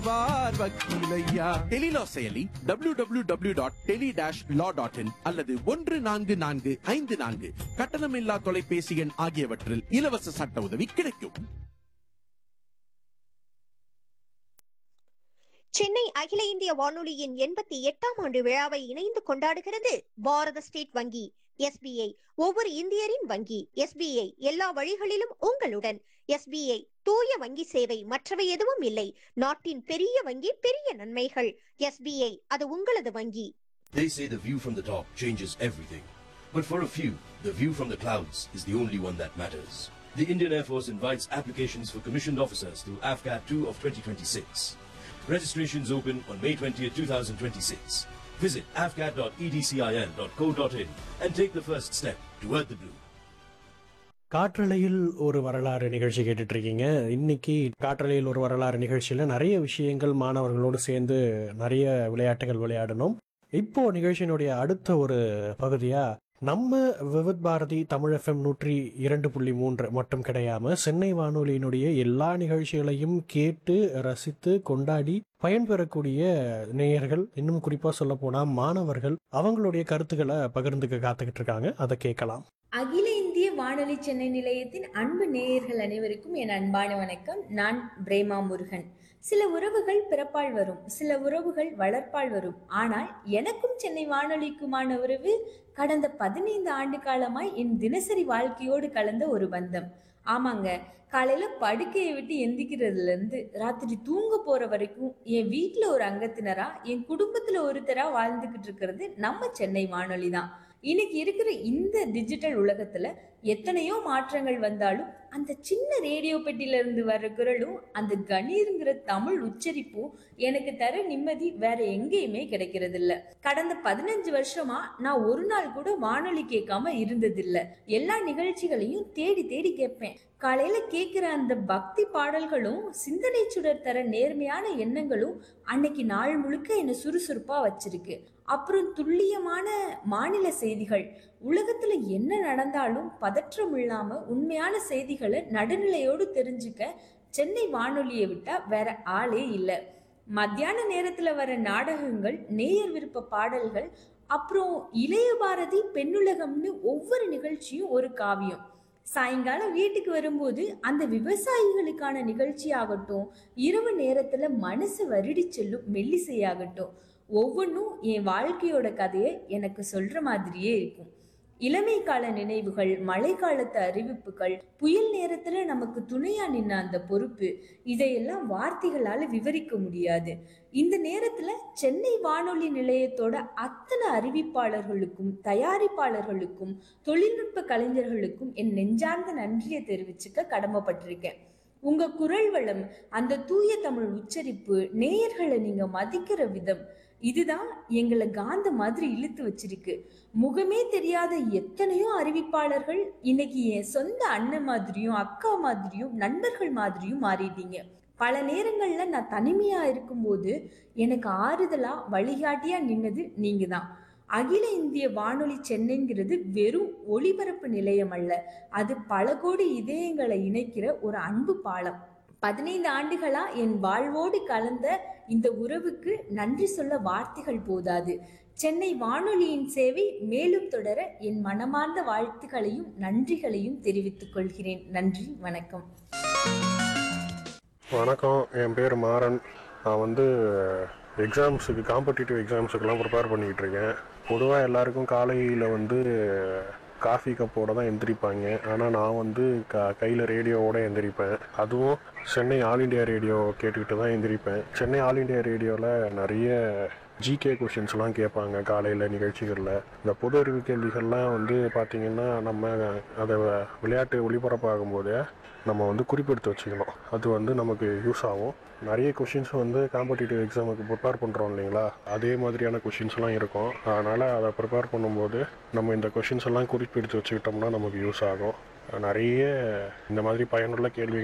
வார் வக்கீலையா டெலிலா செயலி W W W dot tele dash law dot in அல்லது ஒன்று நான்கு நான்கு ஐந்து நான்கு கட்டணமில்லா தொலைபேசி எண் ஆகியவற்றில் இலவச சட்ட உதவி கிடைக்கும் சென்னை அகில இந்திய வானொலியின் எண்பத்தி எட்டாம் ஆண்டு விழாவை இணைந்து கொண்டாடுகிறது பாரத ஸ்டேட் வங்கி எஸ்பிஐ ஒவ்வொரு இந்தியரின் வங்கி எஸ்பிஐ எல்லா வழிகளிலும் உங்களுடன் எஸ்பிஐ தூய வங்கி சேவை மற்றவை எதுவும் இல்லை நாட்டின் பெரிய வங்கி பெரிய நன்மைகள் எஸ்பிஐ அது உங்களது வங்கி They say the view from the top changes everything. But for a few, the view from the clouds is the only one that matters. The Indian Air Force invites applications for commissioned officers through AFCAT 2 of 2026. Registrations open on May 20th, 2026. Visit afcat.edcil.co.in and take the first step toward the blue. காற்றலையில் ஒரு வரலாறு நிகழ்ச்சி கேட்டுட்டு இருக்கீங்க இன்னைக்கு காற்றலையில் ஒரு வரலாறு நிகழ்ச்சியில நிறைய விஷயங்கள் மாணவர்களோடு சேர்ந்து நிறைய விளையாட்டுகள் விளையாடணும் இப்போ நிகழ்ச்சியினுடைய அடுத்த ஒரு பகுதியா நம்ம விவித் பாரதி தமிழ் எஃப்எம் நூற்றி இரண்டு புள்ளி மூன்று மட்டும் கிடையாம சென்னை வானொலியினுடைய எல்லா நிகழ்ச்சிகளையும் கேட்டு ரசித்து கொண்டாடி பயன்பெறக்கூடிய நேயர்கள் இன்னும் குறிப்பா சொல்ல போனா மாணவர்கள் அவங்களுடைய கருத்துக்களை பகிர்ந்துக்க காத்துக்கிட்டு இருக்காங்க அதை கேட்கலாம் அகில இந்திய வானொலி சென்னை நிலையத்தின் அன்பு நேயர்கள் அனைவருக்கும் என் அன்பான வணக்கம் நான் பிரேமா முருகன் சில உறவுகள் பிறப்பால் வரும் சில உறவுகள் வளர்ப்பால் வரும் ஆனால் எனக்கும் சென்னை வானொலிக்குமான உறவு கடந்த பதினைந்து ஆண்டு காலமாய் என் தினசரி வாழ்க்கையோடு கலந்த ஒரு பந்தம் ஆமாங்க காலையில படுக்கையை விட்டு எந்திக்கிறதுல இருந்து ராத்திரி தூங்க போற வரைக்கும் என் வீட்ல ஒரு அங்கத்தினரா என் குடும்பத்துல ஒருத்தரா வாழ்ந்துகிட்டு இருக்கிறது நம்ம சென்னை வானொலி தான் இன்னைக்கு இருக்கிற இந்த டிஜிட்டல் உலகத்துல எத்தனையோ மாற்றங்கள் வந்தாலும் அந்த சின்ன ரேடியோ பெட்டில இருந்து வர்ற குரலும் அந்த கணீருங்கிற தமிழ் உச்சரிப்பும் எனக்கு தர நிம்மதி வேற எங்கேயுமே கிடைக்கிறது இல்ல கடந்த பதினஞ்சு வருஷமா நான் ஒரு நாள் கூட வானொலி கேட்காம இருந்ததில்ல எல்லா நிகழ்ச்சிகளையும் தேடி தேடி கேட்பேன் காலையில கேட்கிற அந்த பக்தி பாடல்களும் சிந்தனை சுடர் தர நேர்மையான எண்ணங்களும் அன்னைக்கு நாள் முழுக்க என்னை சுறுசுறுப்பா வச்சிருக்கு அப்புறம் துல்லியமான மாநில செய்திகள் உலகத்துல என்ன நடந்தாலும் பதற்றம் இல்லாம உண்மையான செய்திகளை நடுநிலையோடு தெரிஞ்சுக்க சென்னை வானொலியை விட்டா வேற ஆளே இல்லை மத்தியான நேரத்துல வர நாடகங்கள் நேயர் விருப்ப பாடல்கள் அப்புறம் இளைய பாரதி பெண்ணுலகம்னு ஒவ்வொரு நிகழ்ச்சியும் ஒரு காவியம் சாயங்காலம் வீட்டுக்கு வரும்போது அந்த விவசாயிகளுக்கான நிகழ்ச்சியாகட்டும் இரவு நேரத்துல மனசு வருடி செல்லும் மெல்லிசையாகட்டும் ஒவ்வொன்றும் என் வாழ்க்கையோட கதையை எனக்கு சொல்ற மாதிரியே இருக்கும் இளமை கால நினைவுகள் மழைக்காலத்து அறிவிப்புகள் புயல் நேரத்துல நமக்கு துணையா நின்ன அந்த பொறுப்பு இதையெல்லாம் வார்த்தைகளால விவரிக்க முடியாது இந்த நேரத்துல சென்னை வானொலி நிலையத்தோட அத்தனை அறிவிப்பாளர்களுக்கும் தயாரிப்பாளர்களுக்கும் தொழில்நுட்ப கலைஞர்களுக்கும் என் நெஞ்சார்ந்த நன்றியை தெரிவிச்சுக்க கடமைப்பட்டிருக்கேன் உங்க குரல் வளம் அந்த தூய தமிழ் உச்சரிப்பு நேயர்களை நீங்க மதிக்கிற விதம் இதுதான் எங்களை காந்த மாதிரி இழுத்து வச்சிருக்கு முகமே தெரியாத எத்தனையோ அறிவிப்பாளர்கள் இன்னைக்கு என் சொந்த அண்ணன் மாதிரியும் அக்கா மாதிரியும் நண்பர்கள் மாதிரியும் மாறிட்டீங்க பல நேரங்கள்ல நான் தனிமையா இருக்கும்போது எனக்கு ஆறுதலா வழிகாட்டியா நின்னது நீங்க தான் அகில இந்திய வானொலி சென்னைங்கிறது வெறும் ஒளிபரப்பு நிலையம் அல்ல அது பல கோடி இதயங்களை இணைக்கிற ஒரு அன்பு பாலம் பதினைந்து ஆண்டுகளா என் வாழ்வோடு கலந்த இந்த உறவுக்கு நன்றி சொல்ல வார்த்தைகள் போதாது சென்னை வானொலியின் சேவை மேலும் தொடர என் மனமார்ந்த வாழ்த்துக்களையும் நன்றிகளையும் தெரிவித்துக் கொள்கிறேன் நன்றி வணக்கம் வணக்கம் என் பேர் மாறன் நான் வந்து எக்ஸாம்ஸுக்கு காம்படிட்டிவ் எக்ஸாம்ஸுக்கெல்லாம் ப்ரிப்பேர் பண்ணிக்கிட்டு இருக்கேன் பொதுவாக எல்லாருக்கும் காலையில் வந்து காஃபி கப்போட தான் எந்திரிப்பாங்க ஆனால் நான் வந்து க கையில் ரேடியோவோட எந்திரிப்பேன் அதுவும் சென்னை ஆல் இண்டியா ரேடியோ கேட்டுக்கிட்டு தான் எந்திரிப்பேன் சென்னை ஆல் இண்டியா ரேடியோவில் நிறைய ஜிகே கொஷின்ஸ்லாம் கேட்பாங்க காலையில் நிகழ்ச்சிகளில் இந்த பொது அறிவு கேள்விகள்லாம் வந்து பார்த்திங்கன்னா நம்ம அதை விளையாட்டு ஒளிபரப்பாகும் போதே நம்ம வந்து குறிப்பெடுத்து வச்சுக்கணும் அது வந்து நமக்கு யூஸ் ஆகும் நிறைய கொஷின்ஸ் வந்து காம்படிட்டிவ் எக்ஸாமுக்கு ப்ரிப்பேர் பண்ணுறோம் இல்லைங்களா அதே மாதிரியான கொஷின்ஸ்லாம் இருக்கும் அதனால் அதை ப்ரிப்பேர் பண்ணும்போது நம்ம இந்த கொஷின்ஸ் எல்லாம் குறிப்பெடுத்து வச்சுக்கிட்டோம்னா நமக்கு யூஸ் ஆகும் நிறைய இந்த மாதிரி பயனுள்ள கேள்விகள்